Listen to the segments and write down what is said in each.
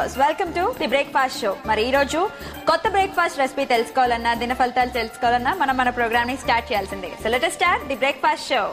Viewers welcome to the breakfast show మరి ఈ రోజు కొత్త బ్రేక్ఫాస్ట్ రెసిపీ తెలుసుకోవాలన్నా దిన ఫలితాలు తెలుసుకోవాలన్నా మనం మన ప్రోగ్రామ్ ని స్టార్ట్ చేయాల్సిందే so let start the breakfast show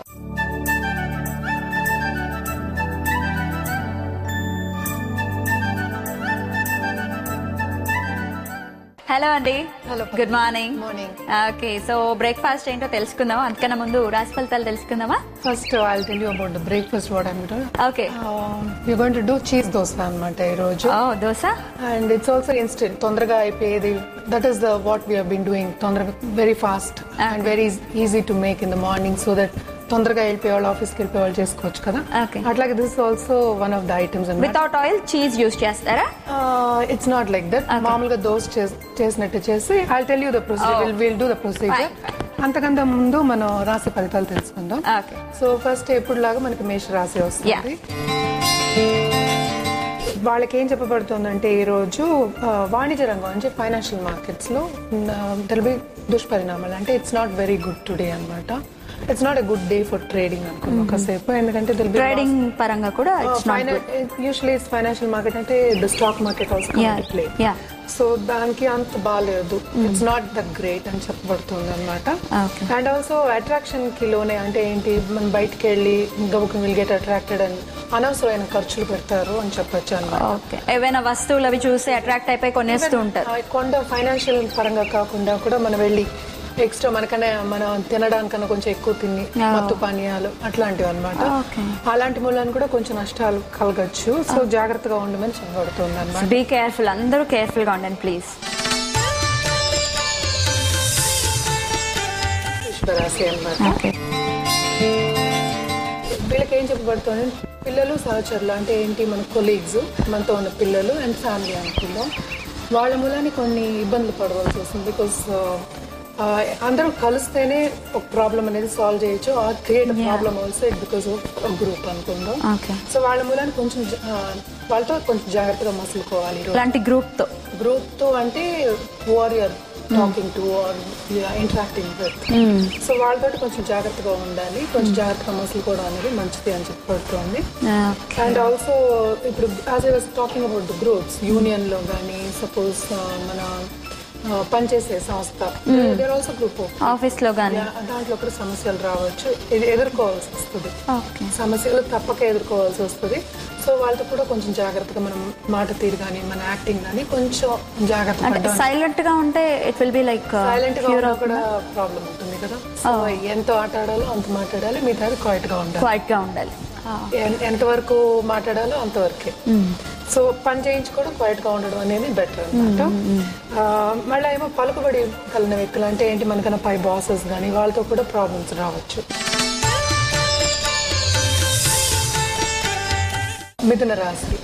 hello అండి Hello. Good morning Morning. Okay so breakfast ఏంటో తెలుసుకుందాం అందుకన్నా ముందు రాశి ఫలితాలు తెలుసుకుందామా First, I'll tell you about the breakfast what I'm doing. Okay Uh, we're going to do cheese dosa అనమాట ఈరోజు ఓ dosa and it's also instant తొందరగా అయిపోయేది that is the what we been doing తొందరగా very fast and very easy to make in the morning so that తొందరగా వెళ్ళిపోయే వాళ్ళు ఆఫీస్కి వెళ్ళిపోయే వాళ్ళు చేసుకోవచ్చు కదా Okay. అట్లాగే this also one of the items అనమాట వితౌట్ ఆయిల్ చీజ్ యూస్ చేస్తారా ఇట్స్ నాట్ లైక్ దట్ మామూలుగా దోశ చేస్- చేసినట్టు చేసి I tell you the procedure will will do the procedure అంతకంటే ముందు మనం రాశి ఫలితాలు తెలుసుకుందాం ఓకే సో ఫస్ట్ ఎప్పుడులాగా మనకి మేష రాశి వస్తుంది వాళ్ళకి ఏం చెప్పబడుతుందంటే ఈ రోజు ఆ, వాణిజ్య రంగం అంటే ఫైనాన్షియల్ మార్కెట్స్ లో తెలివి దుష్పరిణామాలు అంటే it's not very good today అన్నమాట it's not a good day for trading అనుకున్నాం ఒకసేపు ఎందుకంటే ట్రేడింగ్ పరంగా కూడా it's not good usually financial market అంటే the stock market house Yeah, play yeah. So దానికి అంత బాగాలేదు ఇట్స్ నాట్ ద గ్రేట్ అని చెప్పబడుతుంది అనమాట Okay. అండ్ ఆల్సో అట్రాక్షన్ కి లోనే అంటే ఏంటి మనం బయటికి వెళ్ళి గబుకు విల్ గెట్ అట్రాక్టెడ్ అని అనవసరమైన ఖర్చులు పెడతారు అని చెప్పొచ్చు అనమాట ఓకే ఏవైనా వస్తువులు అవి చూసి అట్రాక్ట్ అయిపోయి కొనేస్తూ ఉంటారు ఆ కొండ ఫైనాన్షియల్ పరంగా కాకుండా కూడా మనం వెళ్ళి ఎక్స్ట్రా మనకన్నా మనం తినడానికన్నా కొంచెం ఎక్కువ తిని Oh. మత్తు పానీయాలు అట్లాంటివి అనమాట Okay. అలాంటి మూలాన్ని కూడా కొంచెం నష్టాలు కలగచ్చు సో జాగ్రత్తగా ఉండమని చెప్పబడుతుంది అనమాట బీ కేర్ఫుల్ అందరూ కేర్ఫుల్ గా ఉండండి ప్లీజ్ రాశి అనమాట ఓకే వీళ్ళకి ఏం చెప్పబడుతుంది పిల్లలు సహచరులు అంటే ఏంటి మన కొలీగ్స్ మనతో ఉన్న పిల్లలు అండ్ ఫ్యామిలీ అనుకుందాం వాళ్ళ మూలాన్ని కొన్ని ఇబ్బందులు పడవలసి వస్తుంది బికాస్ అందరూ కలిస్తేనే ఒక ప్రాబ్లం అనేది సాల్వ్ చేయొచ్చు or create problem also it because of group అనుకుందాం ఓకే సో వాళ్ళ మూలాన్ని కొంచెం జా- ఆ, వాళ్ళతో కొంచెం జాగ్రత్తగా మసులుకోవాలి ఈరోజు ఇలాంటి గ్రూప్ తో గ్రూప్ తో అంటే warrior talking to or interacting with so వాళ్ళతో కొంచెం జాగ్రత్తగా ఉండాలి కొంచెం జాగ్రత్తగా మసులుకోవడం అనేది మంచిది అని చెప్పబడుతుంది అండ్ ఆల్సో ఇప్పుడు as I was talking about the groups union లో కానీ సపోజ్ మన ఆ, పనిచేసే సంస్థ దేర్ ఆల్సో గ్రూప్ ఆఫీస్ లో గానీ దాంట్లో కూడా సమస్యలు రావచ్చు ఇది ఎదుర్కోవాల్సి వస్తుంది ఓకే సమస్యలు తప్పక ఎదుర్కోవాల్సి వస్తుంది సో వాళ్ళతో కూడా కొంచెం జాగ్రత్తగా మనం మాట తీరు కానీ మన యాక్టింగ్ కానీ కొంచెం జాగ్రత్త అంటే పడ్డాం సైలెంట్ గా ఉంటే it will be like silent గా ఉన్నా కూడా ప్రాబ్లం ఉంటుంది కదా సో ఎంత మాట్లాడాలో అంత మాట్లాడాలి మిగతాది క్వైట్ గా ఉండాలి క్వైట్ గా ఉండాలి ఎన్- ఎంతవరకు మాట్లాడాలో అంతవరకే సో పని చేయించుకోవడం క్వైట్ గా ఉండడం అనేది బెటర్ అనమాట మళ్ళీ ఏమో పలుకుబడి కలిగిన వ్యక్తులు అంటే ఏంటి మనకన్నా పై బాసెస్ కానీ వాళ్ళతో కూడా ప్రాబ్లమ్స్ రావచ్చు మిథున రాశి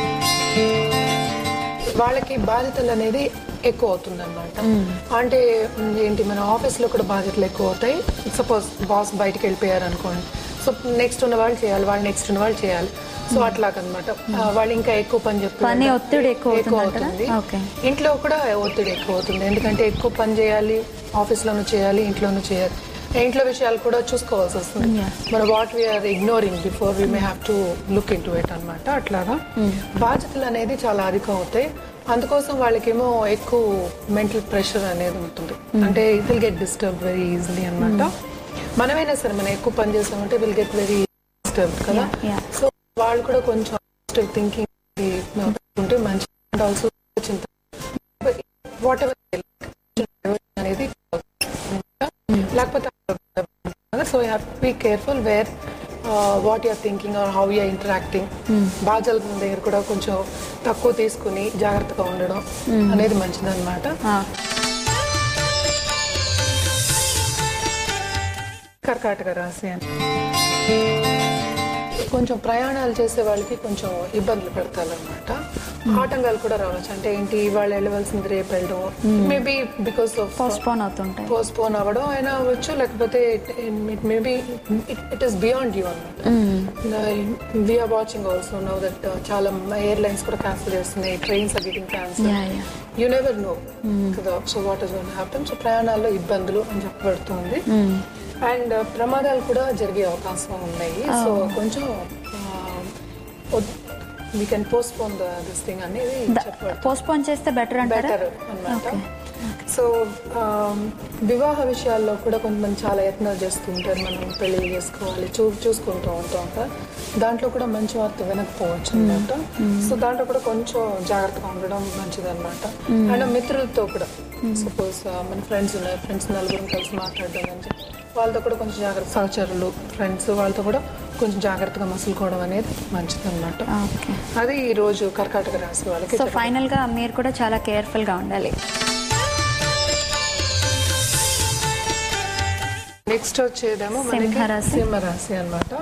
వాళ్ళకి బాధ్యతలు అనేది ఎక్కువ అవుతుంది అనమాట అంటే ఉమ్, ఏంటి మన ఆఫీస్ లో కూడా బాధ్యతలు ఎక్కువ అవుతాయి సపోజ్ బాస్ బయటికి వెళ్ళిపోయారు అనుకోండి సో నెక్స్ట్ ఉన్న వాళ్ళు చేయాలి వాళ్ళు నెక్స్ట్ ఉన్న వాళ్ళు చేయాలి సో అట్లాగనమాట ఆ, వాళ్ళు ఇంకా ఎక్కువ పని చెప్తారు పని ఒత్తిడి ఎక్కువ ఎక్కువ అవుతుందంటారా? అవుతుంది ఓకే. ఇంట్లో కూడా ఒత్తిడి ఎక్కువ అవుతుంది ఎందుకంటే ఎక్కువ పని చేయాలి ఆఫీస్ లోను చేయాలి ఇంట్లోనూ చేయాలి ఇంట్లో విషయాలు కూడా చూసుకోవాల్సి వస్తుంది మన what we are ignoring before we may have to look in to it అనమాట అట్లాగా బాధ్యతలు అనేది చాలా అధికం అవుతాయి అందుకోసం వాళ్ళకేమో ఎక్కువ మెంటల్ ప్రెషర్ అనేది ఉంటుంది అంటే it will get disturb very easily అనమాట మనమైనా సరే మనం ఎక్కువ పని చేస్తామంటే విల్ గెట్ వెరీ డిస్టర్బ్ కదా Yeah, yeah. సో వాళ్ళు కూడా కొంచెం థింకింగ్ ఉంటే మంచి అండ్ ఆల్సో చింత వాట్ ఎవర్ అనేది లేకపోతే so have be careful where what you are thinking or how you are interacting బాధ్యతల దగ్గర కూడా కొంచెం తక్కువ తీసుకుని జాగ్రత్తగా ఉండడం అనేది మంచిదన్నమాట కర్కాటక రాశి అని కొంచెం ప్రయాణాలు చేసే వాళ్ళకి కొంచెం ఇబ్బందులు పెడతారనమాట ఆటంకాలు కూడా రావచ్చు అంటే ఏంటి వాళ్ళు వెళ్ళవలసింది రేపు వెళ్ళడం మేబీ బికాస్ ఆఫ్ పోస్ట్పోన్ అవుతుంటాయి పోస్ట్పోన్ అవ్వడం అయినా అవ్వచ్చు లేకపోతే it maybe it is beyond you అనమాట we are watching also know that చాలా ఎయిర్లైన్స్ కూడా క్యాన్సిల్ చేస్తున్నాయి trains are getting cancel Yeah, yeah. You never know కదా so what is gonna happen so ప్రయాణాల్లో ఇబ్బందులు అని చెప్పబడుతుంది అండ్ ప్రమాదాలు కూడా జరిగే అవకాశం ఉన్నాయి సో కొంచెం ఆ, ఒత్- we can postpone this thing అనేది చెప్పాడు పోస్ట్పోన్ చేస్తే బెటర్ అంటారా బెటర్ అన్నమాట సో వివాహ విషయాల్లో కూడా కొంతమంది చాలా యత్నాలు చేస్తూ ఉంటారు మనం పెళ్లి చేసుకోవాలి చూ చూసుకుంటూ ఉంటాం కదా దాంట్లో కూడా మంచి వార్త వినకపోవచ్చు అనమాట సో దాంట్లో కూడా కొంచెం జాగ్రత్తగా ఉండడం మంచిది అనమాట అండ్ మిత్రులతో కూడా సపోజ్ మన ఫ్రెండ్స్ ఉన్నారు ఫ్రెండ్స్ నలుగురు కలిసి మాట్లాడడం అని చెప్పి వాళ్ళతో కూడా కొంచెం జాగ్రత్త సహచరులు ఫ్రెండ్స్ వాళ్ళతో కూడా కొంచెం జాగ్రత్తగా మసులుకోవడం అనేది మంచిది అనమాట ఓకే అది ఈ రోజు కర్కాటక రాశి వాళ్ళకి సో ఫైనల్ గా మీరు కూడా చాలా కేర్ఫుల్ గా ఉండాలి నెక్స్ట్ వచ్చేదేమో మనకి సింహరాశి. సింహరాశి అన్నమాట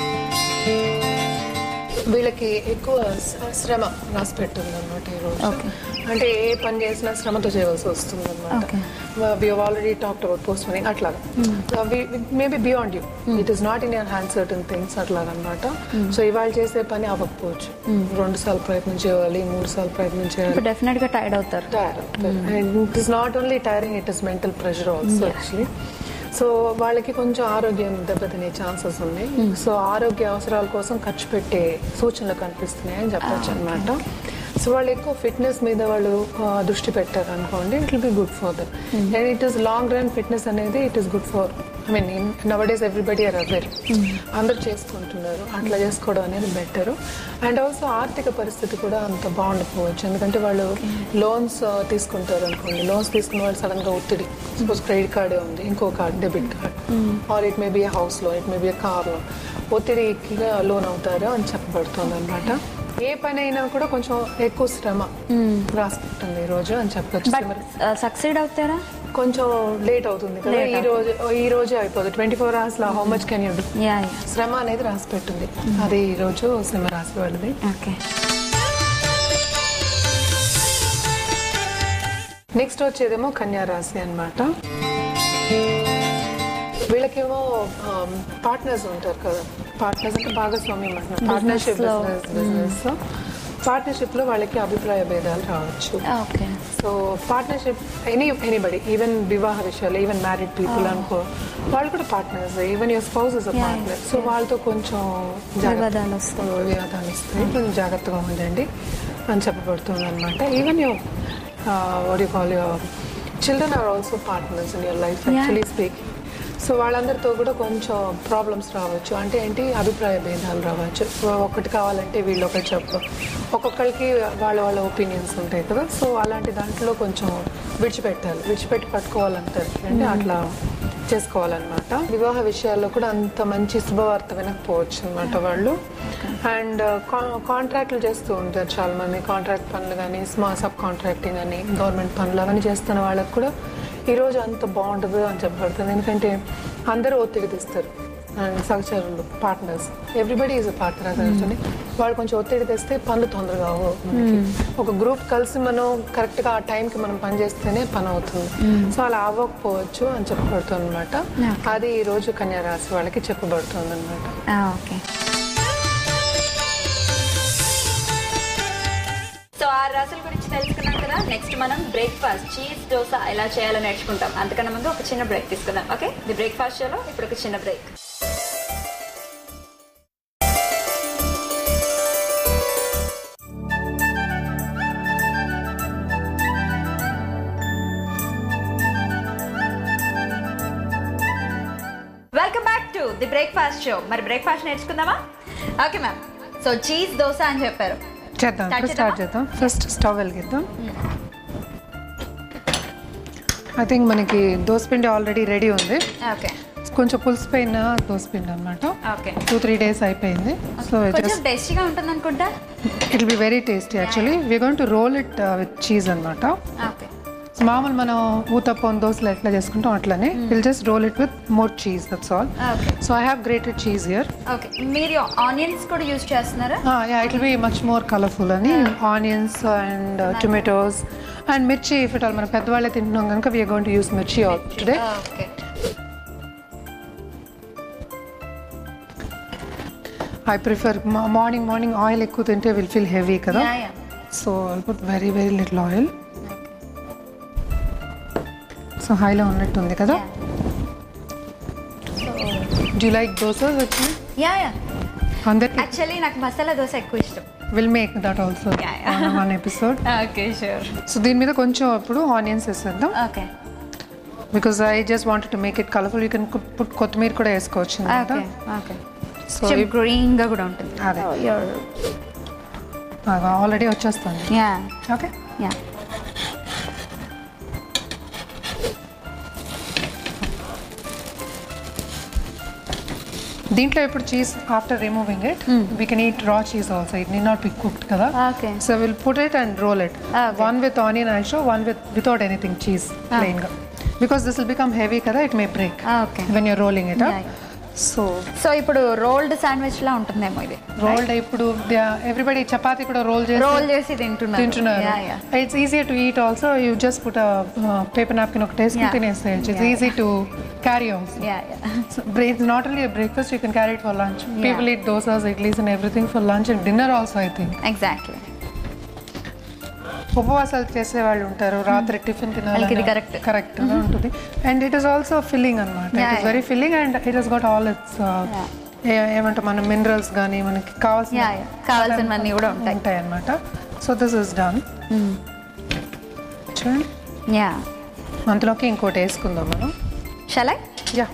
వీళ్ళకి ఎక్కువ శ్ర- శ్రమ రాసి పెట్టింది అనమాట ఈ రోజు Okay. అంటే ఏ పని చేసినా శ్రమతో చేయవలసి వస్తుంది అనమాట Okay. We already talked about post money అట్లాగా maybe beyond you it is not in your hand certain things అట్లాగా అనమాట సో ఇవాళ చేసే పని అవ్వకపోవచ్చు రెండు సార్లు ప్రయత్నం చేయాలి మూడు సార్లు ప్రయత్నం చేయాలి ఇప్పుడు డెఫినెట్ గా టైర్డ్ అవుతారు tire and it is not only tiring it is mental pressure also actually so వాళ్ళకి కొంచెం ఆరోగ్యం దెబ్బతినే ఛాన్సెస్ ఉన్నాయి సో ఆరోగ్య అవసరాల కోసం ఖర్చు పెట్టే సూచనలు కనిపిస్తున్నాయి అని చెప్పొచ్చు అనమాట సో వాళ్ళు ఎక్కువ ఫిట్నెస్ మీద వాళ్ళు ఆ, దృష్టి పెట్టారు అనుకోండి it will be good for them and it is long run fitness అనేది it is good for I mean now days everybody are aware అందరూ చేసుకుంటున్నారు అట్లా చేసుకోవడం అనేది బెటర్ అండ్ ఆల్సో ఆర్థిక పరిస్థితి కూడా అంత బాగుండకపోవచ్చు ఎందుకంటే వాళ్ళు లోన్స్ తీసుకుంటారు అనుకోండి లోన్స్ తీసుకున్న వాళ్ళు సడన్ గా ఒత్తిడి సపోజ్ క్రెడిట్ కార్డే ఉంది ఇంకో card debit card or it may be house loan it may be car loan ఒత్తిడిగా లోన్ అవుతారు అని చెప్పబడుతుంది అనమాట ఏ పని అయినా కూడా కొంచెం ఎక్కువ శ్రమ రాసుకుంటుంది ఈ రోజు అని చెప్పొచ్చు బట్ సక్సీడ్ అవుతారా కొంచెం లేట్ అవుతుంది కదా Late ఈ రోజు ఈ రోజే అయిపోతుంది ట్వంటీ ఫోర్ అవర్స్ లో how much can you do yeah శ్రమ అనేది రాసి పెట్టింది అది ఈ రోజు సింహ రాశి వాళ్ళది ఓకే నెక్స్ట్ వచ్చేదేమో కన్యా రాశి అన్నమాట వీళ్ళకేమో పార్ట్నర్స్ ఉంటారు కదా పార్ట్నర్స్ అంటే భాగస్వామ్యం అంటున్నారు పార్ట్నర్షిప్ లో. బిజినెస్ పార్ట్నర్షిప్ లో వాళ్ళకి అభిప్రాయ భేదాలు రావచ్చు okay so partnership any anybody even వివాహ విషయాలు ఈవెన్ మ్యారీడ్ పీపుల్ అనుకో వాళ్ళు కూడా partners even your spouse is a Yeah, partner so వాళ్ళతో కొంచెం జాగ్రత్త- వివాదాలు వస్తాయి. వివాదాలు వస్తాయి కొంచెం జాగ్రత్తగా ఉండండి అని చెప్పబడుతుంది అనమాట even you would you call your children are also partners in your life Yeah. Actually speaking so వాళ్ళందరితో కూడా కొంచెం ప్రాబ్లమ్స్ రావచ్చు అంటే ఏంటి అభిప్రాయ భేదాలు రావచ్చు ఒకటి కావాలంటే వీళ్ళు ఒకటి చెప్పు ఒక్కొక్కరికి వాళ్ళ వాళ్ళ ఒపీనియన్స్ ఉంటాయి కదా సో అలాంటి దాంట్లో కొంచెం విడిచిపెట్టాలి విడిచిపెట్టి పట్టుకోవాలంటారు అంటే అట్లా చేసుకోవాలన్నమాట వివాహ విషయాల్లో కూడా అంత మంచి శుభవార్త వినకపోవచ్చు అనమాట వాళ్ళు అండ్ కాంట్రాక్ట్లు చేస్తూ ఉంటారు చాలా మంది కాంట్రాక్ట్ పనులు కానీ స్మా సబ్ కాంట్రాక్టింగ్ అని గవర్నమెంట్ పనులు అవన్నీ చేస్తున్న వాళ్ళకి కూడా ఈ రోజు అంత బాగుండదు అని చెప్పబడుతుంది ఎందుకంటే అందరూ ఒత్తిడి తెస్తారు అండ్ సహచరులు partners everybody is a partner అసలు వాళ్ళు కొంచెం ఒత్తిడి తెస్తే పనులు తొందరగా అవ్వవు మనకి ఒక గ్రూప్ కలిసి మనం కరెక్ట్ గా ఆ టైంకి మనం పని చేస్తేనే పని అవుతుంది సో అలా అవ్వకపోవచ్చు అని చెప్పబడుతుంది అనమాట అది ఈ రోజు కన్యా రాశి వాళ్ళకి చెప్పబడుతుంది అనమాట ఓకే సో ఆ రాసుల గురించి తెలుసుకున్నాం కదా నెక్స్ట్ మనం బ్రేక్ఫాస్ట్ చీజ్ దోశ ఎలా చేయాలో నేర్చుకుంటాం అంతకన్నా ముందు ఒక చిన్న బ్రేక్ తీసుకుందాం ఓకే ది బ్రేక్ఫాస్ట్ షోలో ఇప్పుడు ఒక చిన్న break welcome back to the breakfast show మరి బ్రేక్ఫాస్ట్ నేర్చుకుందామా okay ma'am so cheese dosa అని చెప్పారు చేద్దాం Start ఇప్పుడు స్టార్ట్ చేద్దాం ఫస్ట్ స్టవ్ వెలిగిద్దాం ఐ థింక్ మనకి దోసపిండి ఆల్రెడీ రెడీ ఉంది ఓకే కొంచెం పులిసిపోయిన దోసపిండి అనమాట ఓకే టూ త్రీ డేస్ అయిపోయింది సో కొంచెం జస్ట్ టేస్టీగా ఉంటుంది అనుకుంటా it be very tasty actually we going to roll it with cheese అనమాట ఓకే సో మామూలు మనం ఊతప్పం దోశలు ఎట్లా చేసుకుంటాం అట్లనే will just roll it with more cheese that's all okay so I have grated cheese here okay మీరు onions కూడా use చేస్తున్నారా yeah it will be much more colourful అని onions and tomatoes and mirchi if it all మన పెద్దవాళ్ళే తింటున్నాం కనుక we are going to use mirchi all today okay I prefer morning morning oil ఎక్కువ తింటే విల్ ఫీల్ హెవీ కదా yeah yeah so I put very very little oil so హైలో ఉన్నట్టుంది కదా డూ లైక్ దోశ వచ్చి యా యా అందరికి యాక్చువల్లీ నాకు మసాలా దోశ ఎక్కువ ఇష్టం will make that also Yeah, yeah. One episode okay sure so దీని మీద కొంచెం ఇప్పుడు ఆనియన్స్ వేసేద్దాం okay because I just wanted to make it colourful you can put కొత్తిమీర కూడా వేసుకోవచ్చు ఓకే ఓకే సో గ్రీన్ గా కూడా ఉంటుంది అదే ఆల్రెడీ వచ్చేస్తుంది యా ఓకే యా దీంట్లో ఇప్పుడు cheese after removing it we can eat raw cheese also it need not be cooked కదా okay so will put it and roll it Okay. One with onion I show one with without anything cheese ప్లెయిన్గా because this will become heavy కదా it may break okay when your rolling it Yeah, yeah. So so ఇప్పుడు rolled sandwich లా ఉంటుందేమో ఇది rolled ఇప్పుడు everybody chapati కూడా role చేసి role చేసి తింటున్నారు తింటున్నారు yeah yeah it's easy to eat also you just put paper napkin ఒక టేస్ట్ Yeah. తినేసేయచ్చు it's Yeah, easy to carry also yeah yeah So bre- it's not only a breakfast, you can carry it for lunch. People eat dosas, idlis, and everything for lunch and dinner also, I think. Exactly ఉపవాసాలు చేసే వాళ్ళు ఉంటారు రాత్రి tiffin వాళ్ళకి ఇది తినాలి correct. Correct ఉంటుంది and it is also filling అనమాట Yeah, it is yeah. Very filling and it has got all it's ఏమంటాం మన మినరల్స్ కానీ మనకి కావాల్సిన Yeah, yeah. కావాల్సినవన్నీ కూడా ఉంటాయి. ఉంటాయి అనమాట సో దిస్ ఇస్ డన్ చూడండి యా అంతలోకి ఇంకోటి వేసుకుందాం మనం షలై యా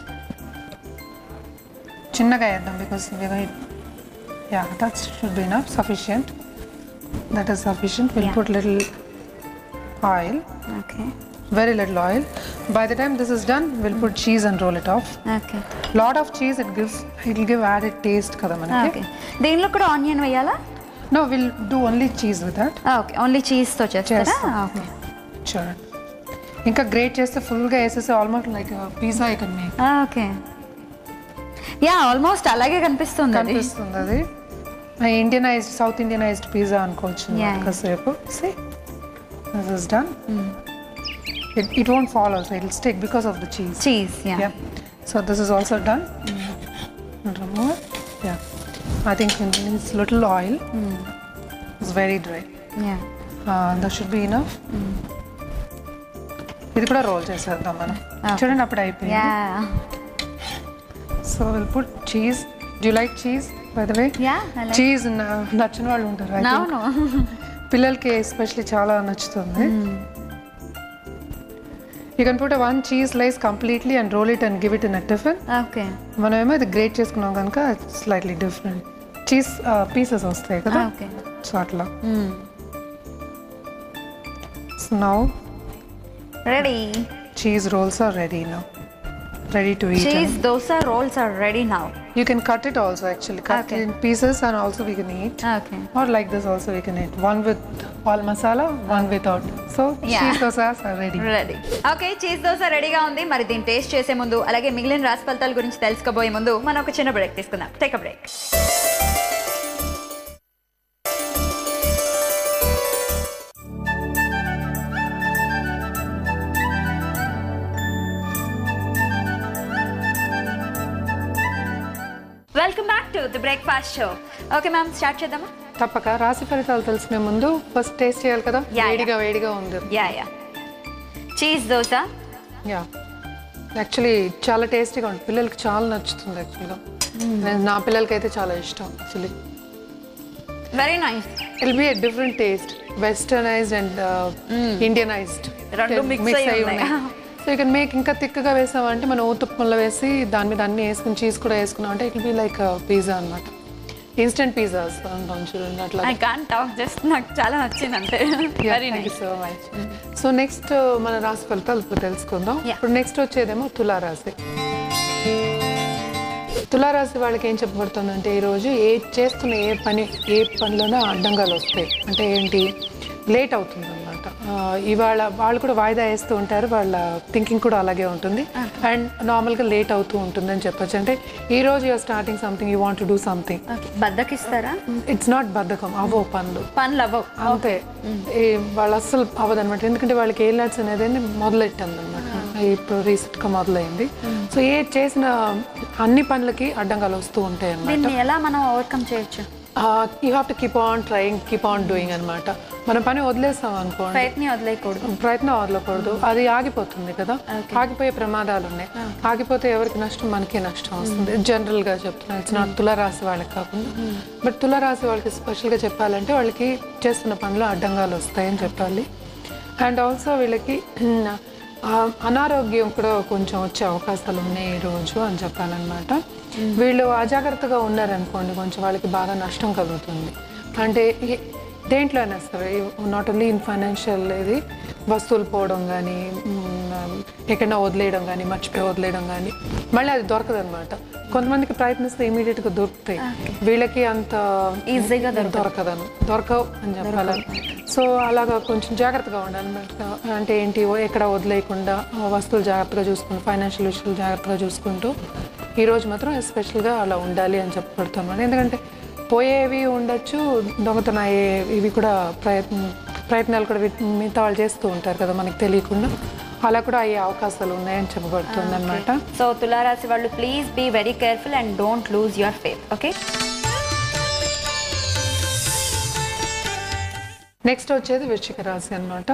చిన్నగా వేద్దాం because yeah that should be enough sufficient that is sufficient will Yeah. Put little oil okay very little oil by the time this is done we'll put cheese and roll it off okay lot of cheese it gives it'll give added taste కదా okay మనకి దీనిలో కూడా onion వేయాలా no we'll do only cheese with that okay only చీజ్తో చేస్తారా చేస్తాం. Okay చూడండి ఇంకా గ్రేట్ చేస్తే ఫుల్గా వేసేసి almost like pizza I can make okay yeah almost అలాగే కనిపిస్తుంది అది కనిపిస్తుంది అది ఇండియనైజ్డ్ సౌత్ ఇండియనైజ్డ్ పిజ్జా అనుకోవచ్చు Yeah. కాసేపు see this is done it it won't fall also it stick because of the cheese cheese yeah Yeah. So this is also done. And remove. Yeah. I think it needs little oil. It's very dry. Yeah Uh, that should be enough. ఇది కూడా role చేసేద్దాం మనం Okay. చూడండి అప్పుడు అయిపోయింది yeah so will put cheese do like cheese by the way yeah cheese నచ్చిన వాళ్ళు ఉంటారు I think. అవును పిల్లలకి ఎస్పెషలీ చాలా నచ్చుతుంది you can put one cheese slice completely and roll it and give it in a tiffin okay మనమేమో ఇది great చేసుకున్నాం కనుక స్లైట్లీ డిఫరెంట్ చీజ్ పీసెస్ వస్తాయి కదా ఓకే సో అట్లా so now ready cheese rolls are ready now ready to eat cheese dosa rolls are ready now you can cut it also actually cut Okay. In pieces and also we can eat okay or like this also we can eat one with all masala one without so Yeah. Cheese dosas are ready ready okay cheese dosa రెడీగా ఉంది మరి దీన్ని taste చేసే ముందు అలాగే మిగిలిన రాసి ఫలితాల గురించి తెలుసుకోబోయే ముందు మనం ఒక చిన్న బ్రేక్ తీసుకుందాం take a break welcome back to the breakfast show okay ma'am start చేద్దామా తప్పక రాశి ఫలితాలు తెలుసుకునే ముందు ఫస్ట్ టేస్ట్ చేయాలి కదా yeah. వేడిగా వేడిగా ఉంది yeah yeah cheese dosa yeah actually చాలా టేస్టీగా ఉంటుంది పిల్లలకి చాలా నచ్చుతుంది యాక్చువల్గా నేను నా పిల్లలకి అయితే చాలా ఇష్టం actually very nice it'll be a different taste westernised and Indianised రెండు mix అయి ఉన్నాయి. సో యూ కెన్ మేక్ ఇంకా తిక్కగా వేసామంటే మనం ఊతుప్పంలో వేసి దాని మీద అన్ని వేసుకుని చీజ్ కూడా వేసుకున్నాం అంటే ఇట్ బి లైక్ పిజ్జా అనమాట ఇన్స్టెంట్ పిజ్జాస్ అంటాం చూడండి అట్లా ఐ కాన్ టాక్ జస్ట్ నాకు చాలా నచ్చింది అంతే very nice so much so next మన రాశి ఫలితాలు ఇప్పుడు తెలుసుకుందాం Yeah. ఇప్పుడు నెక్స్ట్ వచ్చేదేమో తులారాశి తులారాశి వాళ్ళకి ఏం చెప్పబడుతుందంటే ఈరోజు ఏ చేస్తున్న ఏ పని ఏ పనిలోనూ అడ్డంగాలు వస్తాయి అంటే ఏంటి లేట్ అవుతుంది అనమాట ఇవాళ వాళ్ళు కూడా వాయిదా వేస్తూ ఉంటారు వాళ్ళ థింకింగ్ కూడా అలాగే ఉంటుంది అండ్ నార్మల్గా లేట్ అవుతూ ఉంటుంది అని చెప్పొచ్చు అంటే ఈ రోజు you're starting something you want do something బద్దకిస్తారా ఇట్స్ నాట్ బద్ధకం అవో పనులు పనులు అవ్వవు అంతే ఈ వాళ్ళు అస్సలు అవ్వదన్నమాట ఎందుకంటే వాళ్ళకి ఏ నట్స్ అనేది మొదలెట్టింది అనమాట ఇప్పుడు రీసెంట్ గా మొదలైంది సో ఏ చేసిన అన్ని పనులకి అడ్డంగాలు వస్తూ ఉంటాయి అన్నమాట దీన్ని ఎలా మనం ఓవర్కమ్ చేయొచ్చు you have to keep on trying keep on doing అనమాట మన పని వదిలేస్తాం అనుకోండి ప్రయత్నం వదిలేయకూడదు ప్రయత్నం వదలకూడదు అది ఆగిపోతుంది కదా ఆగిపోయే ప్రమాదాలు ఉన్నాయి ఆగిపోతే ఎవరికి నష్టం మనకే నష్టం వస్తుంది జనరల్ గా చెప్తున్నా ఇట్స్ నాట్ తులారాశి వాళ్ళకి కాకుండా బట్ తులారాశి వాళ్ళకి స్పెషల్ గా చెప్పాలంటే వాళ్ళకి చేస్తున్న పనిలో అడ్డంగాలు వస్తాయని చెప్పాలి అండ్ ఆల్సో వీళ్ళకి ఆ, అనారోగ్యం కూడా కొంచెం వచ్చే అవకాశాలు ఉన్నాయి ఈ రోజు అని చెప్పాలన్నమాట వీళ్ళు అజాగ్రత్తగా ఉన్నారనుకోండి కొంచెం వాళ్ళకి బాగా నష్టం కలుగుతుంది అంటే ఏ- దేంట్లో అయినా సరే నాట్ ఓన్లీ ఇన్ ఫైనాన్షియల్ ఇది వస్తువులు పోవడం కానీ ఎక్కడైనా వదిలేయడం కానీ మర్చిపోయి వదిలేయడం కానీ మళ్ళీ అది దొరకదు అనమాట కొంతమందికి ప్రయత్నిస్తే ఇమీడియట్గా దొరుకుతాయి వీళ్ళకి అంత ఈజీగా దొరకదను దొరకవు అని చెప్పాలి సో అలాగా కొంచెం జాగ్రత్తగా ఉండాలి అన్నమాట. అంటే ఏంటి ఓ ఎక్కడ వదిలేయకుండా ఆ వస్తువులు జాగ్రత్తగా చూసుకుంటూ ఫైనాన్షియల్ విషయాలు జాగ్రత్తగా చూసుకుంటూ ఈ రోజు మాత్రం ఎస్పెషల్గా అలా ఉండాలి అని చెప్పబడుతున్నాను ఎందుకంటే పోయేవి ఉండొచ్చు దొంగతనం అయ్యే ఇవి కూడా ప్రయత్నం ప్రయత్నాలు కూడా వి- మిగతా వాళ్ళు చేస్తూ ఉంటారు కదా మనకి తెలియకుండా అలా కూడా అయ్యే అవకాశాలు ఉన్నాయని చెప్పబడుతుంది అనమాట సో తులారాశి వాళ్ళు please be very careful and don't lose your faith okay next వచ్చేది వృశ్చిక రాశి అన్నమాట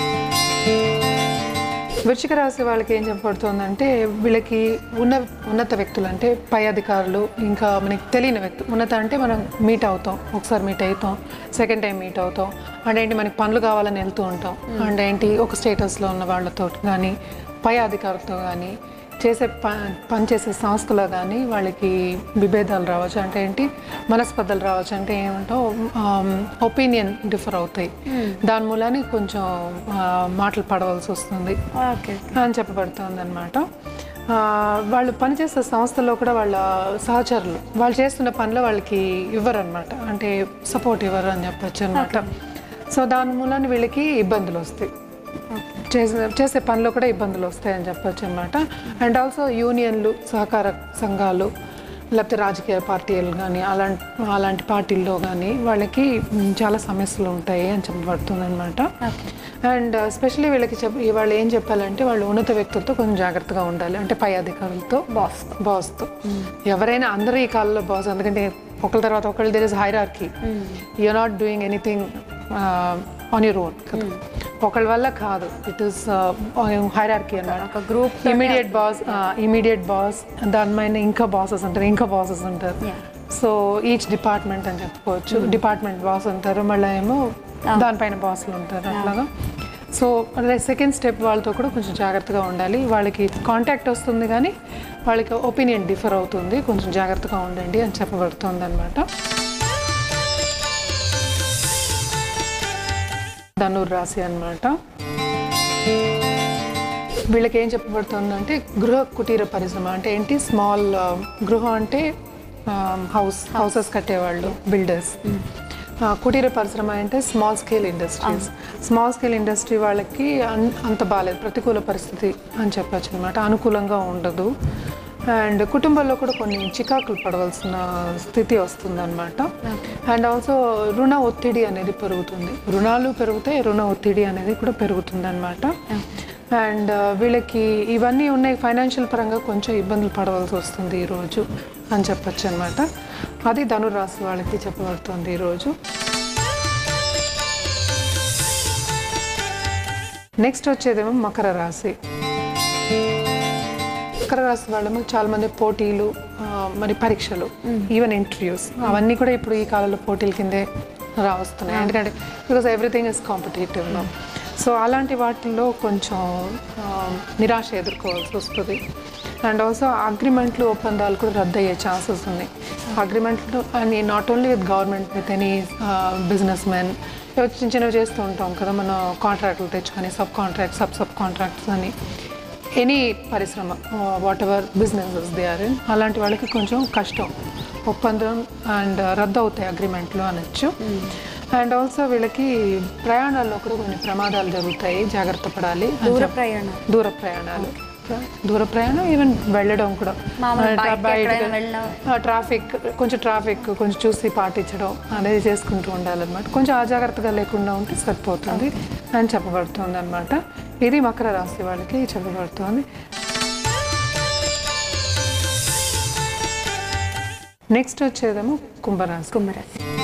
వృశ్చిక రాశి వాళ్ళకి ఏం చెప్పబడుతుందంటే వీళ్ళకి ఉన్న ఉన్నత వ్యక్తులు అంటే పై అధికారులు ఇంకా మనకి తెలియని వ్యక్తులు ఉన్నత అంటే మనం మీట్ అవుతాం ఒకసారి మీట్ అవుతాం సెకండ్ టైం మీట్ అవుతాం అంటే ఏంటి మనకి పనులు కావాలని వెళ్తూ ఉంటాం అంటే ఏంటి ఒక స్టేటస్లో ఉన్న వాళ్ళతో కానీ పై అధికారులతో కానీ చేసే ప పనిచేసే సంస్థలో కానీ వాళ్ళకి విభేదాలు రావచ్చు అంటే ఏంటి మనస్పర్ధలు రావచ్చు అంటే ఏమంటో ఒపీనియన్ డిఫర్ అవుతాయి దాని మూలాన్ని కొంచెం ఆ, మాటలు పడవలసి వస్తుంది ఓకే అని చెప్పబడుతుంది అనమాట వాళ్ళు పనిచేసే సంస్థలో కూడా వాళ్ళ సహచరులు వాళ్ళు చేస్తున్న పనిలో వాళ్ళకి ఇవ్వరు అనమాట అంటే సపోర్ట్ ఇవ్వరు అని చెప్పొచ్చు అనమాట సో దాని మూలాన్ని వీళ్ళకి ఇబ్బందులు వస్తాయి చేసే చేసే పనిలో కూడా ఇబ్బందులు వస్తాయని చెప్పొచ్చు అనమాట అండ్ ఆల్సో యూనియన్లు సహకార సంఘాలు లేకపోతే రాజకీయ పార్టీలు కానీ అలాంటి అలాంటి పార్టీల్లో కానీ వాళ్ళకి మ్, చాలా సమస్యలు ఉంటాయి అని చెప్పబడుతుంది అనమాట అండ్ స్పెషల్లీ వీళ్ళకి చెప్ వాళ్ళు ఏం చెప్పాలంటే వాళ్ళు ఉన్నత వ్యక్తులతో కొంచెం జాగ్రత్తగా ఉండాలి అంటే పై అధికారులతో బాస్ బాస్తో ఎవరైనా అందరూ ఈ కాలంలో బాస్ ఎందుకంటే ఒకళ్ళ తర్వాత ఒకళ్ళు there is hierarchy you're not doing anything on your own ఒకళ్ళ వల్ల కాదు ఇట్ ఇస్ హైరార్కీ అన్నమాట ఒక group immediate boss immediate boss దాని పైన ఇంకా బాసెస్ ఉంటారు ఇంకా బాసెస్ ఉంటారు సో ఈచ్ డిపార్ట్మెంట్ అని చెప్పుకోవచ్చు డిపార్ట్మెంట్ బాస్ ఉంటారు మళ్ళీ ఏమో దానిపైన బాస్లు ఉంటారు అట్లాగా సో సెకండ్ స్టెప్ వాళ్ళతో కూడా కొంచెం జాగ్రత్తగా ఉండాలి వాళ్ళకి కాంటాక్ట్ వస్తుంది కానీ వాళ్ళకి ఒపీనియన్ డిఫర్ అవుతుంది కొంచెం జాగ్రత్తగా ఉండండి అని చెప్పబడుతుంది అనమాట ధనుర్ రాశి అన్నమాట వీళ్ళకి ఏం చెప్పబడుతుందంటే గృహ కుటీర పరిశ్రమ అంటే ఏంటి స్మాల్ గృహం అంటే హౌస్ హౌసెస్ కట్టేవాళ్ళు బిల్డర్స్ కుటీర పరిశ్రమ అంటే small scale industries small scale industry వాళ్ళకి అన్- అంత బాగాలేదు ప్రతికూల పరిస్థితి అని చెప్పొచ్చు అనమాట అనుకూలంగా ఉండదు అండ్ కుటుంబంలో కూడా కొన్ని చికాకులు పడవలసిన స్థితి వస్తుందన్నమాట అండ్ ఆల్సో రుణ ఒత్తిడి అనేది పెరుగుతుంది రుణాలు పెరుగుతాయి రుణ ఒత్తిడి అనేది కూడా పెరుగుతుంది అనమాట అండ్ వీళ్ళకి ఇవన్నీ ఉన్నాయి ఫైనాన్షియల్ పరంగా కొంచెం ఇబ్బందులు పడవలసి వస్తుంది ఈరోజు అని చెప్పొచ్చు అనమాట అది ధనురాశి వాళ్ళకి చెప్పబడుతుంది ఈరోజు నెక్స్ట్ వచ్చేదేమో మకర రాశి మకర రాశి వాళ్ళము చాలా మంది పోటీలు ఆ, మరి పరీక్షలు ఈవెన్ ఇంటర్వ్యూస్ అవన్నీ కూడా ఇప్పుడు ఈ కాలంలో పోటీల కిందే రావస్తున్నాయి ఎందుకంటే because everything is competitive so అలాంటి వాటిల్లో కొంచెం ఆ, నిరాశ ఎదుర్కోవాల్సి వస్తుంది అండ్ ఆల్సో అగ్రిమెంట్లు ఒప్పందాలు కూడా రద్దు అయ్యే ఛాన్సెస్ ఉన్నాయి అగ్రిమెంట్లు అని not only with government with any businessmen చిన్న చిన్నవి చేస్తూ ఉంటాం కదా మనం కాంట్రాక్ట్లు తెచ్చుకొని subcontract sub subcontracts అని ఎనీ పరిశ్రమ whatever businesses they are in అలాంటి వాళ్ళకి కొంచెం కష్టం ఒప్పందం అండ్ రద్దు అవుతాయి అగ్రిమెంట్లు అనొచ్చు అండ్ ఆల్సో వీళ్ళకి ప్రయాణాల్లో కూడా కొన్ని ప్రమాదాలు జరుగుతాయి జాగ్రత్త పడాలి అని దూర చెప్- ప్రయాణం దూర ప్రయాణాలు దూర ప్రయాణం ఈవెన్ వెళ్ళడం కూడా మామూలు ఆ, బయటకి బయటకి- ఎక్కడైనా వెళ్ళినా ఆ, ట్రాఫిక్ కొంచెం ట్రాఫిక్ కొంచెం చూసి పాటించడం అనేది చేసుకుంటూ ఉండాలన్నమాట కొంచెం అజాగ్రత్తగా లేకుండా ఉంటే సరిపోతుంది అని చెప్పబడుతుంది అనమాట ఇది మకర రాశి వాళ్ళకి చెప్పబడుతుంది నెక్స్ట్ వచ్చేదేమో కుంభరాశి కుంభరాశి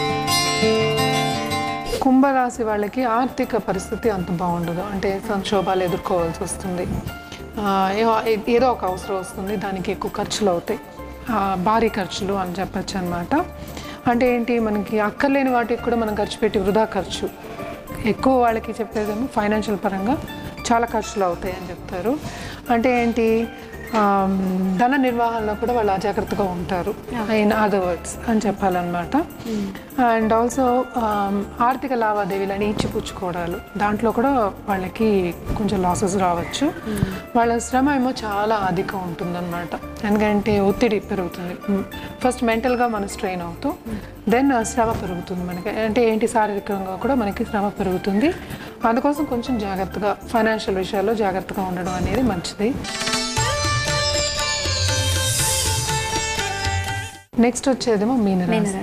కుంభరాశి వాళ్ళకి ఆర్థిక పరిస్థితి అంత బాగుండదు అంటే సంక్షోభాలు ఎదుర్కోవాల్సి వస్తుంది ఆ, ఏ- ఏదో ఒక అవసరం వస్తుంది దానికి ఎక్కువ ఖర్చులు అవుతాయి ఆ, భారీ ఖర్చులు అని చెప్పచ్చు అనమాట అంటే ఏంటి మనకి అక్కర్లేని వాటికి కూడా మనం ఖర్చు పెట్టి వృధా ఖర్చు ఎక్కువ వాళ్ళకి చెప్పేదేమో ఫైనాన్షియల్ పరంగా చాలా ఖర్చులు అవుతాయి అని చెప్తారు అంటే ఏంటి ఆమ్, ధన నిర్వహణలో కూడా వాళ్ళు అజాగ్రత్తగా ఉంటారు ఇన్ అదర్ వర్డ్స్ అని చెప్పాలన్నమాట అండ్ ఆల్సో ఆర్థిక లావాదేవీలు అని ఇచ్చిపుచ్చుకోవడాలు దాంట్లో కూడా వాళ్ళకి కొంచెం లాసెస్ రావచ్చు వాళ్ళ శ్రమ ఏమో చాలా అధికం ఉంటుందన్నమాట ఎందుకంటే ఒత్తిడి పెరుగుతుంది ఫస్ట్ మెంటల్గా మనం స్ట్రెయిన్ అవుతూ దెన్ శ్రమ పెరుగుతుంది మనకి అంటే ఏంటి శారీరకంగా కూడా మనకి శ్రమ పెరుగుతుంది అందుకోసం కొంచెం జాగ్రత్తగా ఫైనాన్షియల్ విషయాల్లో జాగ్రత్తగా ఉండడం అనేది మంచిది నెక్స్ట్ వచ్చేదేమో మీనరాశి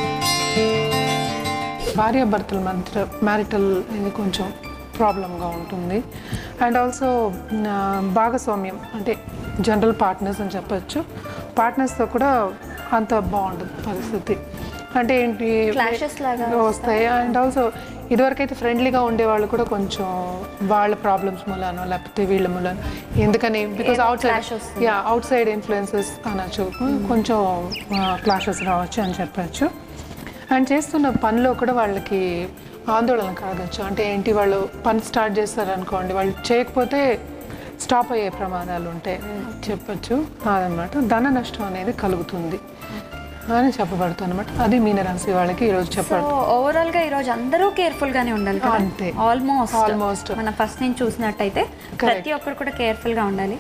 భార్యాభర్తల మధ్య మ్యారిటల్ ఇది కొంచెం ప్రాబ్లంగా ఉంటుంది అండ్ ఆల్సో భాగస్వామ్యం అంటే జనరల్ పార్ట్నర్స్ అని చెప్పొచ్చు పార్ట్నర్స్తో కూడా అంత బాగుండదు పరిస్థితి అంటే ఏంటి Clashes లాగా వస్తాయి అండ్ ఆల్సో ఇదివరకైతే ఫ్రెండ్లీగా ఉండేవాళ్ళు కూడా కొంచెం వాళ్ళ ప్రాబ్లమ్స్ మూలానో లేకపోతే వీళ్ళ మూలానో ఎందుకని బికాస్ అవుట్ clash సైడ్ వస్తుంది. యా అవుట్ సైడ్ ఇన్ఫ్లుయెన్సెస్ అనొచ్చు కొంచెం క్లాషెస్ రావచ్చు అని చెప్పచ్చు అండ్ చేస్తున్న పనిలో కూడా వాళ్ళకి ఆందోళన కలగచ్చు అంటే ఏంటి వాళ్ళు పని స్టార్ట్ చేస్తారనుకోండి వాళ్ళు చేయకపోతే స్టాప్ అయ్యే ప్రమాదాలు ఉంటాయి చెప్పచ్చు అదనమాట ధన నష్టం అనేది కలుగుతుంది అని చెప్పబడుతుంది అనమాట అది మీనరాశి వాళ్ళకి ఈరోజు సో చెప్పబడుతుంది ఓవరాల్ గా ఈ రోజు అందరూ కేర్ఫుల్ గానే ఉండాలి కదా? అంతే. Almost Almost. మనం ఫస్ట్ నుంచి చూసినట్టయితే ప్రతి ఒక్కరు కూడా కేర్ఫుల్ గా ఉండాలి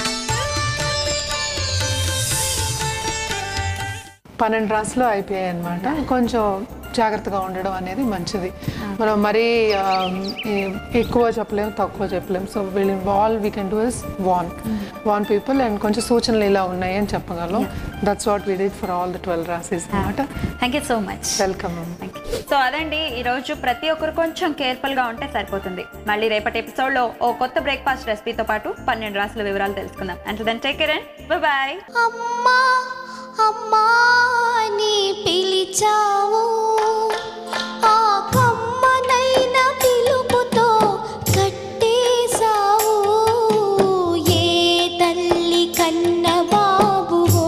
పన్నెండు రాసులు అయిపోయాయి అనమాట కొంచెం జాగ్రత్తగా ఉండడం అనేది మంచిది మనం మరీ ఆ, ఏ- ఎక్కువ చెప్పలేము తక్కువ చెప్పలేము సో వీళ్ళు all we can do is warn warn people and కొంచెం సూచనలు ఇలా ఉన్నాయి అని చెప్పగలం that's what we did for all the twelve రాసెస్ అనమాట thank you so much welcome so అదండి ఈ రోజు ప్రతి ఒక్కరు కొంచెం కేర్ఫుల్ గా ఉంటే సరిపోతుంది మళ్ళీ రేపటి ఎపిసోడ్ లో ఓ కొత్త బ్రేక్ఫాస్ట్ రెసిపీతో పాటు పన్నెండు రాసుల వివరాలు తెలుసుకుందాం అంటే then take care and bye అమ్మా అమ్మా నీ పిలిచావు ఆ కమ్మనైన పిలుపుతో కట్టేశావు ఏ తల్లి కన్న బాబువో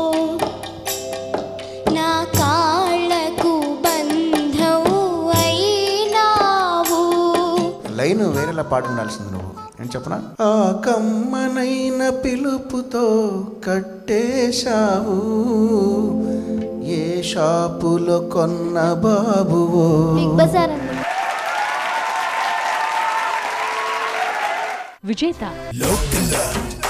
నా కాళ్ళకు బంధవు అయినావు లైన్ వేరేలా పాడు ఉండాల్సింది నువ్వు ఏం చెప్పనా ఆ కమ్మనైన పిలుపుతో కట్టేశావు ఏ షాపులో కొన్న బాబువో బిగ్ బజార్ అండి విజేత